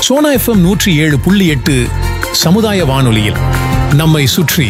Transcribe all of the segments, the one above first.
Sona FM நூற்றி ஏழு புள்ளி எட்டு சமுதாய வானொலியில் நம்மை சுற்றி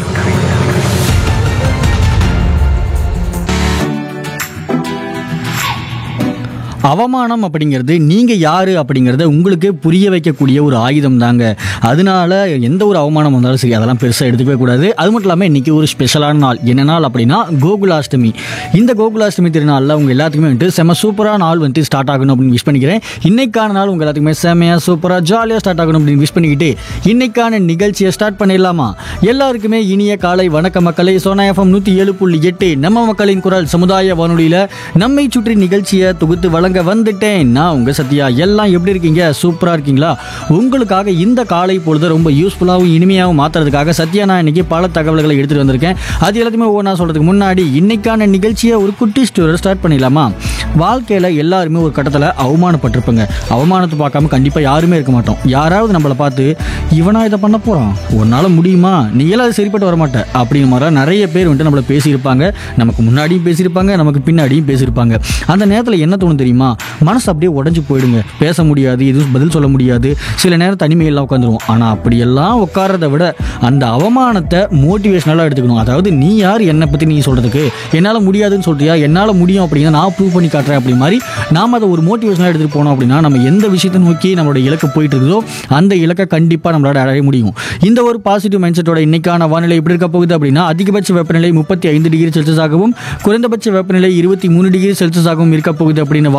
அவமானம் அப்படிங்கிறது நீங்கள் யார் அப்படிங்கிறத உங்களுக்கு புரிய வைக்கக்கூடிய ஒரு ஆயுதம் தாங்க அதனால எந்த ஒரு அவமானம் வந்தாலும் சரி அதெல்லாம் பெருசாக எடுத்துக்கவே கூடாது அது மட்டும் இல்லாமல் இன்றைக்கி ஒரு ஸ்பெஷலான நாள் என்ன நாள் அப்படின்னா கோகுலாஷ்டமி இந்த கோகுலாஷ்டமி திருநாளில் உங்கள் எல்லாத்துக்குமே வந்துட்டு செம சூப்பராக நாள் வந்துட்டு ஸ்டார்ட் ஆகணும் அப்படின்னு விஷ் பண்ணிக்கிறேன் இன்னைக்கான நாள் உங்கள் எல்லாத்துக்குமே செமையாக சூப்பராக ஜாலியாக ஸ்டார்ட் ஆகணும் அப்படின்னு விஷ் பண்ணிக்கிட்டு இன்னைக்கான நிகழ்ச்சியை ஸ்டார்ட் பண்ணிடலாமா எல்லாருக்குமே இனிய காலை வணக்க மக்களே சோனா எஃப்எம் நூற்றி ஏழு புள்ளி எட்டு நம்ம மக்களின் குரல் சமுதாய வானொலியில் நம்மை சுற்றி நிகழ்ச்சியை தொகுத்து வழங்க வந்துட்டேன் நான் உங்கள் சத்யா எல்லாம் எப்படி இருக்கீங்க சூப்பராக இருக்கீங்களா உங்களுக்காக இந்த காலை பொழுது ரொம்ப யூஸ்ஃபுல்லாகவும் இனிமையாகவும் மாற்றுறதுக்காக சத்யா நான் இன்னைக்கு பல தகவல்களை எடுத்துகிட்டு வந்திருக்கேன் அது எல்லாத்தையுமே ஒவ்வொன்றா சொல்கிறதுக்கு முன்னாடி இன்னைக்கான நிகழ்ச்சியை ஒரு குட்டி ஸ்டோரி ஸ்டார்ட் பண்ணிடலாமா வாழ்க்கையில் எல்லாருமே ஒரு கட்டத்தில் அவமானப்பட்டிருப்பாங்க அவமானத்தை பார்க்காம கண்டிப்பாக யாருமே இருக்க மாட்டோம் யாராவது நம்மளை பார்த்து இவனா இதை பண்ண போகிறான் உன்னால் முடியுமா நீ எல்லாம் அது சரிப்பட்டு வரமாட்ட அப்படிங்கிற மாதிரி நிறைய பேர் வந்துட்டு நம்மளை பேசியிருப்பாங்க நமக்கு முன்னாடியும் பேசியிருப்பாங்க நமக்கு பின்னாடியும் பேசியிருப்பாங்க அந்த நேரத்தில் என்ன தோணும் தெரியுமா மனசு அப்படியே உடஞ்சி போயிடுங்க பேச முடியாது எதுவும் பதில் சொல்ல முடியாது சில நேரம் தனிமையெல்லாம் உட்காந்துருவோம் ஆனால் அப்படியெல்லாம் உட்கார்றத விட அந்த அவமானத்தை மோட்டிவேஷனலாக எடுத்துக்கணும் அதாவது நீ யார் என்னை பற்றி நீ சொல்கிறதுக்கு என்னால் முடியாதுன்னு சொல்றியா என்னால் முடியும் அப்படின்னா நான் ப்ரூவ் பண்ணி காட்டுறேன் அப்படி மாதிரி நாம் அதை ஒரு மோட்டிவேஷனாக எடுத்துகிட்டு போனோம் அப்படின்னா நம்ம எந்த விஷயத்தை நோக்கி நம்மளோட இலக்கு போயிட்டு இருக்குதோ அந்த இலக்கை கண்டிப்பாக நம்மளால அடைய முடியும் இந்த ஒரு பாசிட்டிவ் மைண்ட் செட்டோட இன்னைக்கான வானிலை எப்படி இருக்க போகுது அப்படின்னா அதிகபட்ச வெப்பநிலை முப்பத்தி ஐந்து டிகிரி செல்சியஸாகவும் குறைந்தபட்ச வெப்பநிலை இருபத்தி மூணு டிகிரி செல்சியஸாகவும் இருக்க போகுது அப்படின்னு